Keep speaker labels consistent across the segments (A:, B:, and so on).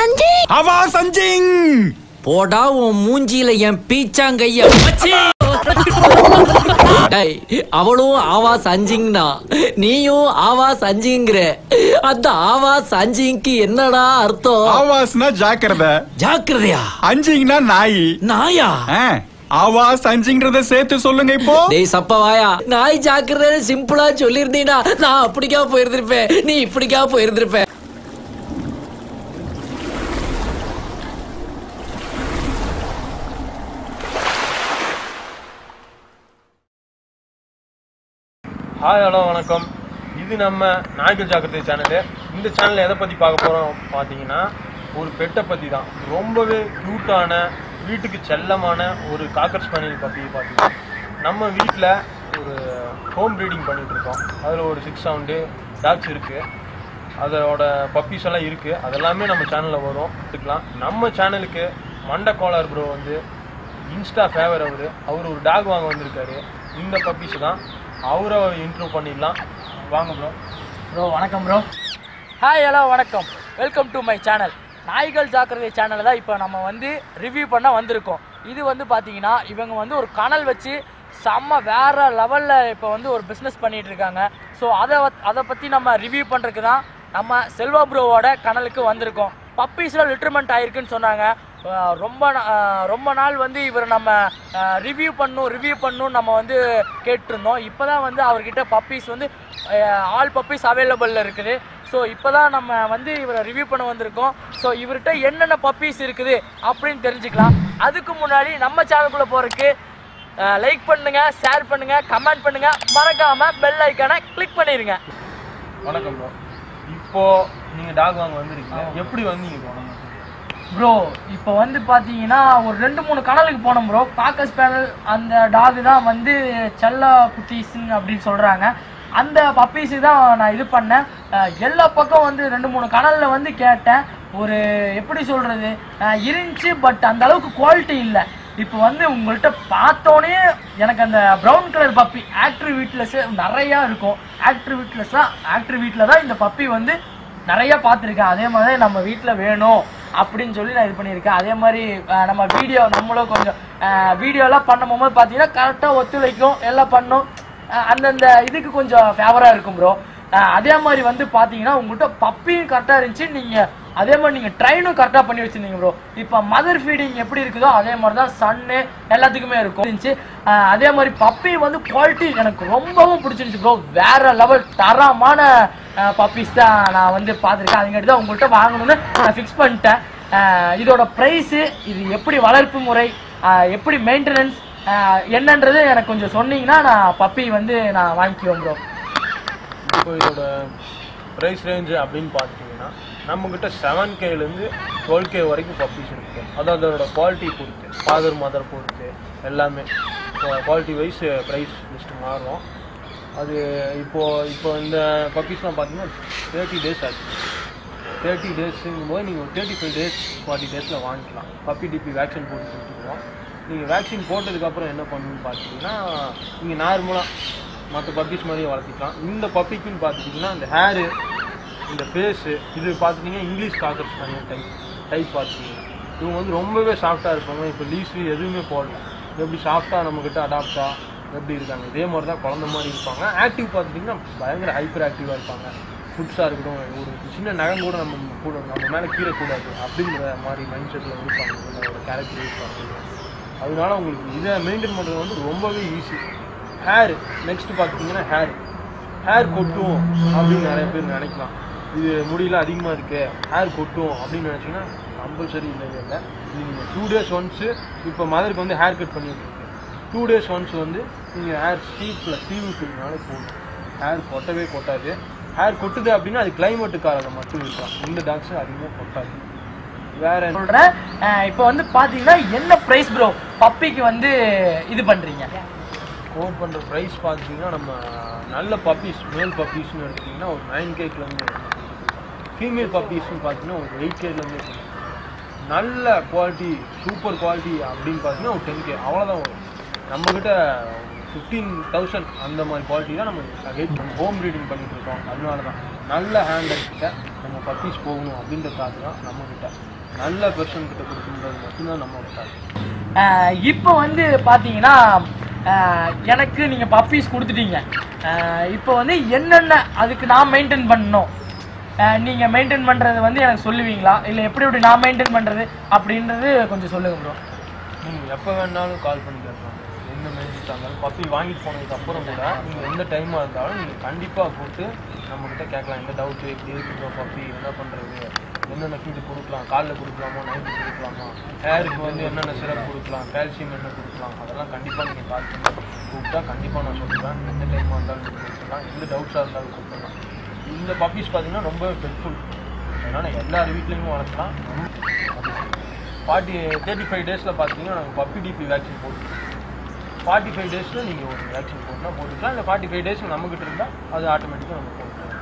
A: சஞ்சய்
B: அவா சஞ்சிங்
C: போடா உன் மூஞ்சியில என் பீச்சாங்கைய வச்சு டேய், அவளும் ஆவா சஞ்சிங்னா நீயும் ஆவா சஞ்சிங்கிற அந்த ஆவா சஞ்சிங்க்கு என்னடா அர்த்தம்
B: ஆவாஸ்னா ஜாக்கிரத
C: ஜாக்கிரதையா
B: அஞ்சிங்னா நாய்
C: நாயா
B: ஆ, ஆவாஸ் அஞ்சிங்கிறத சேர்த்து சொல்லுங்க இப்போ
C: டேய் சப்பவாயா நாய் ஜாக்கிரதை சிம்பிளா சொல்லியிருந்தீனா நான் அப்படிக்கா போயிருந்திருப்பேன் நீ இப்படிக்கா போயிருந்திருப்ப
D: ஹாய் ஹலோ வணக்கம் இது நம்ம நாய்கள் ஜாக்கிரதை சேனலு இந்த சேனலில் எதை பற்றி பார்க்க போகிறோம் பார்த்தீங்கன்னா ஒரு பெட்டை பற்றி தான் ரொம்பவே க்யூட்டான வீட்டுக்கு செல்லமான ஒரு காக்கர் ஸ்பானியல் பற்றி பார்த்தீங்கன்னா நம்ம வீட்டில் ஒரு ஹோம் ப்ரீடிங் பண்ணிட்டு இருக்கோம் அதில் ஒரு சிக்ஸ் செவன்டு டாக்ஸ் இருக்குது அதோட பப்பீஸ் எல்லாம் இருக்குது அதெல்லாமே நம்ம சேனலில் வரும் எடுக்கலாம் நம்ம சேனலுக்கு மண்டை கோளார் ப்ரோ வந்து இன்ஸ்டா ஃபேவர் அவர் அவர் ஒரு டாக் வாங்க வந்திருக்காரு இந்த பப்பீஸ் தான் அவரை இன்ட்ரோ பண்ணிடலாம் வாங்க ப்ரோ
E: ப்ரோ வணக்கம் ப்ரோ ஹாய் ஹலோ வணக்கம் வெல்கம் டு மை சேனல் நாய்கள் ஜாக்கிரதை சேனலில் தான் இப்போ நம்ம வந்து ரிவ்யூ பண்ண வந்திருக்கோம் இது வந்து பார்த்தீங்கன்னா இவங்க வந்து ஒரு கனல் வச்சு செம்ம வேற லெவலில் இப்போ வந்து ஒரு பிஸ்னஸ் பண்ணிட்டு இருக்காங்க ஸோ அதை வத்- அதை பற்றி நம்ம ரிவ்யூ பண்ணுறதுக்கு தான் நம்ம செல்வா ப்ரோவோட கனலுக்கு வந்திருக்கோம் பப்பீஸில் லிட்டர்மெண்ட் ஆயிருக்குன்னு சொன்னாங்க அஹ் ரொம்ப நா- அஹ் ரொம்ப நாள் வந்து இவர் நம்ம ரிவ்யூ பண்ணும் ரிவ்யூ பண்ணும் நம்ம வந்து கேட்டிருந்தோம் இப்போ தான் வந்து அவர்கிட்ட பப்பீஸ் வந்து ஆல் பப்பீஸ் அவைலபிளில் இருக்குது ஸோ இப்போ தான் நம்ம வந்து இவரை ரிவ்யூ பண்ண வந்திருக்கோம் ஸோ இவர்கிட்ட என்னென்ன பப்பீஸ் இருக்குது அப்படின்னு தெரிஞ்சுக்கலாம் அதுக்கு முன்னாடி நம்ம சேனலுக்குள்ளே போகிறதுக்கு லைக் பண்ணுங்க ஷேர் பண்ணுங்க கமெண்ட் பண்ணுங்க மறக்காம பெல் ஐக்கானை கிளிக் பண்ணிடுங்க
D: வணக்கம் ப்ரோ இப்போ நீங்கள் டாக் வாங்க வந்திருக்கீங்க எப்படி வந்தீங்க ப்ரோ நம்ம
E: ப்ரோ இப்போ வந்து பார்த்தீங்கன்னா ஒரு ரெண்டு மூணு கடலுக்கு போனோம் ப்ரோ காக்கஸ் பேனல் அந்த டாக் தான் வந்து செல்ல குட்டீஸ்ன்னு அப்படின்னு சொல்கிறாங்க அந்த பப்பீஸு தான் நான் இது பண்ணேன் அஹ் எல்லா பக்கம் வந்து ரெண்டு மூணு கடலில் வந்து கேட்டேன் ஒரு எப்படி சொல்கிறது இருந்துச்சு பட் அந்த அளவுக்கு குவாலிட்டி இல்லை இப்போ வந்து உங்கள்கிட்ட பார்த்தோன்னே எனக்கு அந்த ப்ரௌன் கலர் பப்பி ஆக்டர் வீட்லஸ் நிறையா இருக்கும் ஆக்டர் வீட்லஸ் தான் ஆக்டர் வீட்டில் தான் இந்த பப்பி வந்து நிறைய பார்த்துருக்கேன் அதே மாதிரி நம்ம வீட்டில் வேணும் அப்படின்னு சொல்லி நான் இது பண்ணியிருக்கேன் அதே மாதிரி அஹ், நம்ம வீடியோ நம்மளும் கொஞ்சம் வீடியோலாம் பண்ணும்போது பார்த்தீங்கன்னா கரெக்டாக ஒத்துழைக்கும் எல்லாம் பண்ணும் அஹ், அந்தந்த இதுக்கு கொஞ்சம் ஃபேவராக இருக்கும் ப்ரோ அதே மாதிரி வந்து பார்த்தீங்கன்னா உங்கள்கிட்ட பப்பியும் கரெக்டாக இருந்துச்சு நீங்கள் அதே மாதிரி நீங்கள் ட்ரைனும் கரெக்டாக பண்ணி வச்சுருந்தீங்க ப்ரோ இப்போ மதர் ஃபீடிங் எப்படி இருக்குதோ அதே மாதிரி தான் சன்னு எல்லாத்துக்குமே இருக்கும் இருந்துச்சு அஹ், அதே மாதிரி பப்பி வந்து குவாலிட்டி எனக்கு ரொம்பவும் பிடிச்சிருந்துச்சு ப்ரோ வேற லெவல் தரமான பப்பீஸ் தான் நான் வந்து பார்த்துருக்கேன் அதுங்காட்டி தான் உங்கள்கிட்ட வாங்கணும்னு நான் ஃபிக்ஸ் பண்ணிட்டேன் அஹ், இதோட ப்ரைஸு இது எப்படி வளர்ப்பு முறை அஹ், எப்படி மெயின்டெனன்ஸ் என்னன்றது எனக்கு கொஞ்சம் சொன்னீங்கன்னா நான் பப்பி வந்து நான் வாங்கிக்குவேன் ப்ரோ
D: இப்போ இதோட ப்ரைஸ் ரேஞ்சு அப்படின்னு பார்த்துட்டிங்கன்னா நம்மக்கிட்ட செவன் கேலேருந்து டுவெல் கே வரைக்கும் பப்பீஸ் இருக்குது அது அதோட குவாலிட்டி பொறுத்து ஃபாதர் மதர் பொறுத்து எல்லாமே குவாலிட்டி வைஸ் ப்ரைஸ் லிஸ்ட்டு மாறும் அது இப்போது இப்போ இந்த பப்பீஸ்லாம் பார்த்தீங்கன்னா தேர்ட்டி டேஸ் ஆச்சு தேர்ட்டி டேஸுங்கும் போது நீங்கள் ஒரு தேர்ட்டி ஃபைவ் டேஸ் ஃபார்ட்டி டேஸில் வாங்கிக்கலாம் பப்பி டிபி வேக்சின் போட்டு கொடுத்துருவோம் நீங்கள் வேக்சின் போட்டதுக்கப்புறம் என்ன பண்ணணும்னு பார்த்தீங்கன்னா நீங்கள் நார்மலாக மற்ற பப்பீஸ் மாதிரியே வளர்த்திக்கலாம் இந்த பப்பிக்குன்னு பார்த்துட்டிங்கன்னா இந்த ஹேரு இந்த ஃபேஸு இது பார்த்துட்டிங்கன்னா இங்கிலீஷ் காக்கர்ஸ் பண்ணி டைப் டைப் பார்த்துட்டிங்கன்னா இவங்க வந்து ரொம்பவே சாஃப்டாக இருப்பாங்க இப்போ லீஸு எதுவுமே போடல எப்படி சாஃப்டாக நம்மக்கிட்ட அடாப்டாக எப்படி இருக்காங்க இதே மாதிரி தான் குழந்த மாதிரி இருப்பாங்க ஆக்டிவ் பார்த்துட்டிங்கன்னா பயங்கர ஹைப்பர் ஆக்டிவாக இருப்பாங்க ஃபுட்ஸாக இருக்கட்டும் ஒரு சின்ன நகம் கூட நம்ம கூட நம்ம மேலே கீறக்கூடாது அப்படிங்கிற மாதிரி மைண்ட் செட்டில் இருப்பாங்க அவங்களோட கேரக்டர் பார்த்துட்டு அதனால உங்களுக்கு இதை மெயின்டைன் பண்ணுறது வந்து ரொம்பவே ஈஸி ஹேர் நெக்ஸ்ட் பார்த்துட்டிங்கன்னா ஹேர் ஹேர் கொட்டும் அப்படின்னு நிறைய பேர் நினைக்கலாம் இது முடியல அதிகமாக இருக்கு ஹேர் கொட்டும் அப்படின்னு நினச்சிங்கன்னா கம்பல்சரி இல்லவே இல்லை இது நீங்கள் டூ டேஸ் ஒன்ஸு இப்போ மதருக்கு வந்து ஹேர் கட் பண்ணிட்டு இருக்கு டூ டேஸ் ஒன்ஸ் வந்து நீங்கள் ஹேர் சீப்பில் சீவி விட்டுனாலே போதும் ஹேர் கொட்டவே கொட்டாது ஹேர் கொட்டுது அப்படின்னா அது கிளைமேட்டுக்காரங்க மட்டும் இருக்கலாம் இந்த டாக்ஸ் அதிகமாக கொட்டாது வேற என்ன?
E: சொல்கிறேன் இப்போ வந்து பார்த்தீங்கன்னா என்ன ப்ரைஸ் ப்ரோ பப்பிக்கு வந்து இது பண்ணுறீங்க
D: கோட் பண்ணுற ப்ரைஸ் பார்த்தீங்கன்னா நம்ம நல்ல பப்பீஸ் மேல் பப்பீஸ்னு எடுத்திங்கன்னா ஒரு நைன் கேக்லேருந்து ஃபீமேல் பப்பீஸ்னு பார்த்தீங்கன்னா ஒரு எயிட் கேலேருந்து நல்ல குவாலிட்டி சூப்பர் குவாலிட்டி அப்படின்னு பார்த்தீங்கன்னா ஒரு டென் கே அவ்வளோதான் வரும் நம்மக்கிட்ட ஃபிஃப்டீன் தௌசண்ட் அந்த மாதிரி குவாலிட்டி தான் நம்ம ஹோம் ப்ரீடிங் பண்ணிட்டு இருக்கோம் அதனால தான் நல்ல ஹேண்டல் கிட்ட நம்ம பப்பீஸ் போகணும் அப்படின்றதுக்காக தான் நம்மக்கிட்ட நல்ல பெர்சன் கிட்ட கொடுக்கும்போது மட்டும்தான் நம்ம விட்டாங்க
E: ஆஹ் இப்போ வந்து பார்த்தீங்கன்னா ஆஹ் எனக்கு நீங்கள் பப்பீஸ் கொடுத்துட்டீங்க ஆஹ் இப்போ வந்து என்னென்ன அதுக்கு நான் மெயின்டைன் பண்ணணும் நீங்கள் மெயின்டைன் பண்ணுறது வந்து எனக்கு சொல்லுவீங்களா இல்லை எப்படி எப்படி நான் மெயின்டைன் பண்ணுறது அப்படின்றது கொஞ்சம் சொல்லுங்க ப்ரோ
D: நீங்கள் எப்போ வேணாலும் கால் பண்ணி கேட்கலாம் எந்த மெசேஜ் இருந்தாலும் பப்பி வாங்கிட்டு போனதுக்கு அப்புறம் கூட நீங்கள் எந்த டைமாக இருந்தாலும் நீங்கள் கண்டிப்பாக கூப்பிட்டு நம்மக்கிட்ட கேட்கலாம் எந்த டவுட்டு இப்படி இருக்குதோ பப்பி என்ன பண்ணுறது என்னென்ன ஃபீடு கொடுக்கலாம் காலைல கொடுக்கலாமா நைட்டு கொடுக்கலாமா ஹேருக்கு வந்து என்னென்ன சிரப் கொடுக்கலாம் கால்சியம் என்ன கொடுக்கலாம் அதெல்லாம் கண்டிப்பாக நீங்கள் கால் பண்ணி கூப்பிட்டா கண்டிப்பாக நான் சொல்லுவேன் எந்த டைமாக இருந்தாலும் நீங்கள் கொடுக்கலாம் எந்த டவுட்ஸாக இருந்தாலும் கூப்பிடலாம் இந்த பப்பீஸ் பார்த்தீங்கன்னா ரொம்ப ஹெல்ப்ஃபுல் அதனால் எல்லார் வீட்லேயுமே வளர்க்கலாம் ஃபார்ட்டி தேர்ட்டி ஃபைவ் டேஸில் பார்த்தீங்கன்னா நாங்கள் பப்பி டிபி வேக்சின் போட்டுருக்கோம் ஃபார்ட்டி ஃபைவ் டேஸில் நீங்கள் ஒரு வேக்சின் போட்டுனா போட்டுக்கலாம் இல்லை ஃபார்ட்டி ஃபைவ் டேஸ் நம்மக்கிட்ட இருந்தால் அது ஆட்டோமேட்டிக்காக நம்ம போட்டுக்கலாம்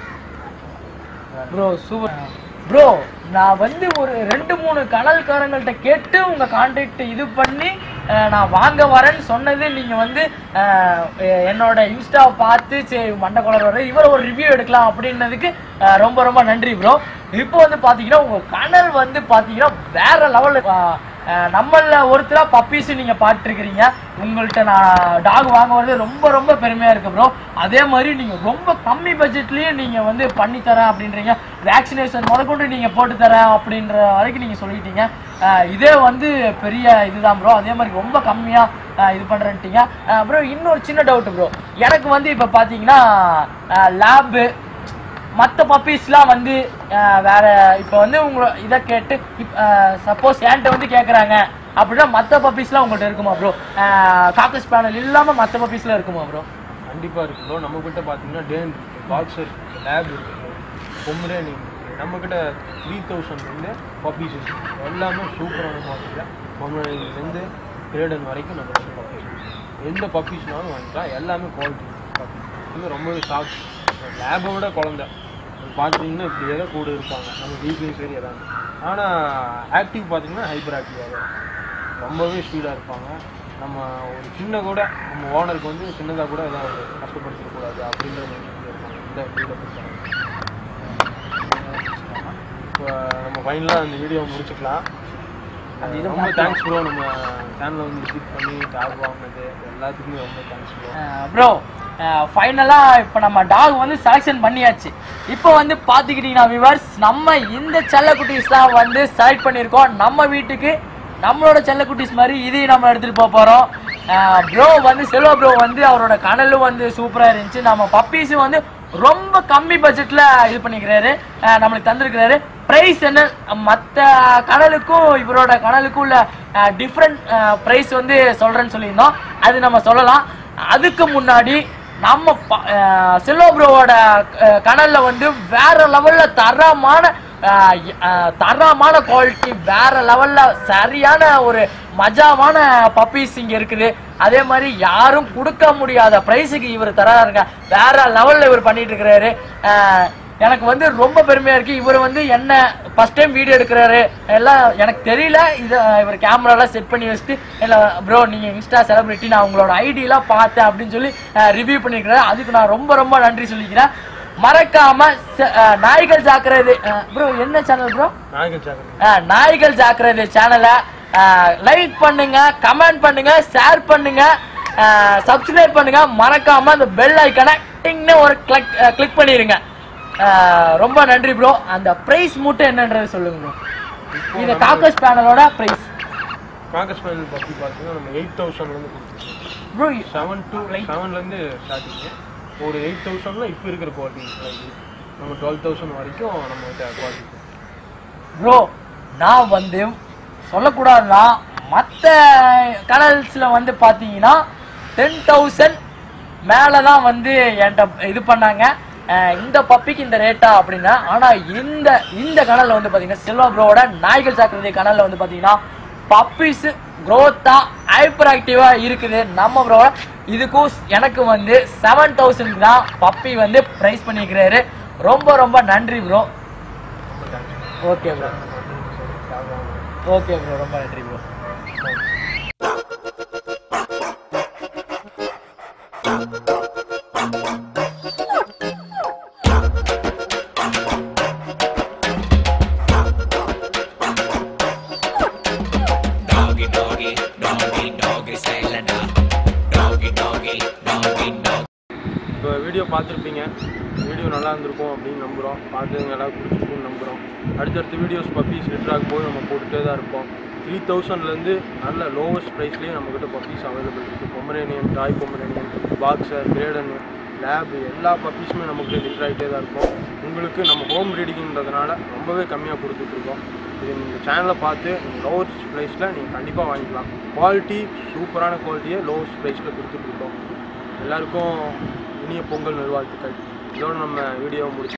E: ப்ரோ சூப்பர் ப்ரோ நான் வந்து ஒரு ரெண்டு மூணு கடல்காரங்கள்ட்ட கேட்டு உங்கள் கான்டாக்ட் இது பண்ணி அஹ், நான் வாங்க வரேன்னு சொன்னது நீங்கள் வந்து அஹ், எ- என்னோட இன்ஸ்டாவை பார்த்து சரி மண்டை குளர் வர இவர் ஒரு ரிவ்யூ எடுக்கலாம் அப்படின்னதுக்கு அஹ், ரொம்ப ரொம்ப நன்றி ப்ரோ இப்போ வந்து பார்த்தீங்கன்னா உங்கள் கனல் வந்து பார்த்தீங்கன்னா வேற லெவலில் நம்மள ஒருத்தரா பப்பீஸ் நீங்க பார்த்துருக்கிறீங்க உங்கள்கிட்ட நான் டாக் வாங்க வரது ரொம்ப ரொம்ப பெருமையா இருக்கு ப்ரோ அதே மாதிரி நீங்க ரொம்ப கம்மி பட்ஜெட்லயே நீங்க வந்து பண்ணி தரேன் அப்படின்றீங்க வேக்சினேஷன் முதற்கொண்டு நீங்க போட்டு தரேன் அப்படின்ற வரைக்கும் நீங்க சொல்லிட்டீங்க அஹ் இதே வந்து பெரிய இதுதான் ப்ரோ அதே மாதிரி ரொம்ப கம்மியா அஹ் இது பண்றேன்ட்டீங்க ப்ரோ இன்னொரு சின்ன டவுட் ப்ரோ எனக்கு வந்து இப்போ பார்த்தீங்கன்னா லேபு மற்ற பப்பீஸ்லாம் வந்து அஹ், வேற இப்போ வந்து உங்களை இதை கேட்டு சப்போஸ் என்கிட்ட வந்து கேட்குறாங்க அப்படின்னா மற்ற பப்பீஸ்லாம் உங்கள்கிட்ட இருக்குமா ப்ரோ காக்கஸ் பேனல் இல்லாமல் மற்ற பப்பீஸ்லாம் இருக்குமா ப்ரோ
D: கண்டிப்பாக இருக்கு ப்ரோ நம்மக்கிட்ட பார்த்தீங்கன்னா டேன் இருக்குது பாக்ஸர் இருக்குது லேப் இருக்குது பொம்ரேனிங் இருக்குது நம்மக்கிட்ட த்ரீ தௌசண்ட்லேருந்து பப்பீஸ் இருக்குது எல்லாமே சூப்பரான மாடலில் பொம்ரேனிங்லேருந்து கிரேடன் வரைக்கும் நம்ம கிட்ட பப்பீஸ் இருக்குது எந்த பப்பீஸ்னாலும் வாங்கிக்கலாம் எல்லாமே குவாலிட்டி பப்பீஸ் வந்து ரொம்பவே ஷாக் லேபை விட குழந்த பார்த்தீங்கன்னா இப்படியே தான் கூட இருப்பாங்க நம்ம வீட்லேயும் சரி எதாவது ஆனால் ஆக்டிவ் பார்த்தீங்கன்னா ஹைப்பர் ஆக்டிவாக தான் இருக்கும். ரொம்பவே ஸ்பீடாக இருப்பாங்க நம்ம ஒரு சின்ன கூட நம்ம ஓனருக்கு வந்து சின்னதாக கூட ஏதாவது கஷ்டப்படுத்திடக்கூடாது அப்படின்ற ஒரு இது இருப்பாங்க இந்த வீடியோ இப்போ நம்ம ஃபைனலாக அந்த வீடியோ முடிச்சுக்கலாம்
E: அது இது
D: ரொம்ப தேங்க்ஸ் ப்ரோ நம்ம சேனலை வந்து விசிட் பண்ணி டாக் வாங்கினது எல்லாத்துக்குமே ரொம்ப தேங்க்ஸ் ப்ரோ
E: ப்ரோ ஃபைனலாக இப்போ நம்ம டாக் வந்து செலெக்ஷன் பண்ணியாச்சு இப்போ வந்து பார்த்துக்கிட்டிங்கன்னா விவர்ஸ் நம்ம இந்த செல்லக்குட்டீஸ் தான் வந்து செலக்ட் பண்ணியிருக்கோம் நம்ம வீட்டுக்கு நம்மளோட செல்லக்குட்டீஸ் மாதிரி இதையும் நம்ம எடுத்துகிட்டு போக போகிறோம் ப்ரோ வந்து செல்வா ப்ரோ வந்து அவரோட கனலும் வந்து சூப்பராக இருந்துச்சு நம்ம பப்பீஸும் வந்து ரொம்ப கம்மி பட்ஜெட்டில் இது பண்ணிக்கிறாரு அஹ் நம்மளுக்கு தந்திருக்கிறாரு ப்ரைஸ் என்ன மற்ற கடலுக்கும் இவரோட கடலுக்கும் உள்ள டிஃப்ரெண்ட் ப்ரைஸ் வந்து சொல்கிறேன்னு சொல்லியிருந்தோம் அது நம்ம சொல்லலாம் அதுக்கு முன்னாடி நம்ம ப- அஹ் செல்வா ப்ரோவோட கடல்ல வந்து வேற லெவல்ல தரமான அஹ், அஹ், தரமான குவாலிட்டி வேற லெவல்ல சரியான ஒரு மஜாவான பப்பீஸ் இங்க இருக்குது அதே மாதிரி யாரும் கொடுக்க முடியாத பிரைஸுக்கு இவர் தராருங்க வேற லெவல்ல இவர் பண்ணிட்டு இருக்கிறாரு அஹ், எனக்கு வந்து ரொம்ப பெருமையா இருக்கு இவர் வந்து என்ன ஃபர்ஸ்ட் டைம் வீடியோ எடுக்கிறாரு எல்லாம் எனக்கு தெரியல இது இவர் கேமராலாம் செட் பண்ணி வச்சுட்டு இல்லை ப்ரோ நீங்க இன்ஸ்டா செலிபிரிட்டி நான் உங்களோட ஐடியெல்லாம் பார்த்தேன் அப்படின்னு சொல்லி ரிவ்யூ பண்ணியிருக்கிறேன் அதுக்கு நான் ரொம்ப ரொம்ப நன்றி சொல்லிக்கிறேன் மறக்காம ச- அஹ், நாய்கள் ஜாக்கிரதை ப்ரோ என்ன சேனல் ப்ரோ
D: நாயகன் சாக்கர்
E: அஹ், நாய்கள் ஜாக்கிரதை சேனலை லைக் பண்ணுங்க கமெண்ட் பண்ணுங்க ஷேர் பண்ணுங்க சப்ஸ்கிரைப் பண்ணுங்க மறக்காம அந்த பெல் ஐக்கனை டிங்னு ஒரு கிளிக் கிளிக் பண்ணிருங்க அஹ், ரொம்ப நன்றி ப்ரோ அந்த பிரைஸ் மட்டும் என்னன்றது சொல்லுங்க ப்ரோ இந்த காக்கஸ் பேனலோட பிரைஸ்
D: காங்கஸ் ஃபைனல் பப்பி பார்த்தீங்கன்னா நம்ம எயிட் தௌசண்ட்லேருந்து கொடுத்துருக்கோம்
E: ப்ரோ
D: செவன் டு செவன்லேருந்து ஸ்டார்டிங்கு ஒரு எயிட் தௌசண்ட்ல இப்போ இருக்கிற குவாலிட்டி நம்ம டுவெல் தௌசண்ட் வரைக்கும் நம்ம கிட்ட குவாலிட்டி
E: ப்ரோ நான் வந்து சொல்லக்கூடாதுன்னா மற்ற கடல்ஸில் வந்து பார்த்தீங்கன்னா டென் தௌசண்ட் மேலே தான் வந்து என்கிட்ட இது பண்ணாங்க அஹ் இந்த பப்பிக்கு இந்த ரேட்டா அப்படின்னா ஆனால் இந்த இந்த கனலில் வந்து பார்த்தீங்கன்னா செல்வா ப்ரோவோட நாய்கள் சாக்கிரதை கனலில் வந்து பார்த்தீங்கன்னா பப்பீஸ் க்ரோத்தாக ஹைப்பர் ஆக்டிவாக இருக்குது நம்ம ப்ரோவோட இதுக்கும் எனக்கு வந்து செவன் தௌசண்ட் தான் பப்பி வந்து ப்ரைஸ் பண்ணியிருக்கிறாரு ரொம்ப ரொம்ப நன்றி bro okay bro okay bro ரொம்ப நன்றி ப்ரோ
D: வீடியோ பார்த்துருப்பீங்க வீடியோ நல்லா இருந்திருக்கும் அப்படின்னு நம்புகிறோம் பார்த்துங்க எல்லாம் பிடிச்சிருக்குன்னு நம்புகிறோம் அடுத்தடுத்த வீடியோஸ் பப்பீஸ் ரிட்டர் ஆகும்போது நம்ம போட்டுகிட்டே தான் இருப்போம் த்ரீ தௌசண்ட்லேருந்து நல்ல லோவஸ்ட் ப்ரைஸ்லேயே நம்மக்கிட்ட பப்பீஸ் அவைலபிள் இருக்குது Pomeranian toy Pomeranian boxer Great Dane lab எல்லா பப்பீஸுமே நமக்கு ரிட்டர் ஆகிட்டே தான் இருக்கும் உங்களுக்கு நம்ம ஹோம் ரீடிங்கிறதுனால ரொம்பவே கம்மியாக கொடுத்துட்ருக்கோம் இது நீங்கள் சேனலை பார்த்து லோவஸ்ட் ப்ரைஸில் நீங்கள் கண்டிப்பாக வாங்கிக்கலாம் குவாலிட்டி சூப்பரான குவாலிட்டியை லோவஸ்ட் ப்ரைஸில் கொடுத்துட்ருக்கோம் எல்லாருக்கும் இனிய பொங்கல் நல்வாழ்த்துக்கள் இதோட நம்ம வீடியோவை முடிச்சு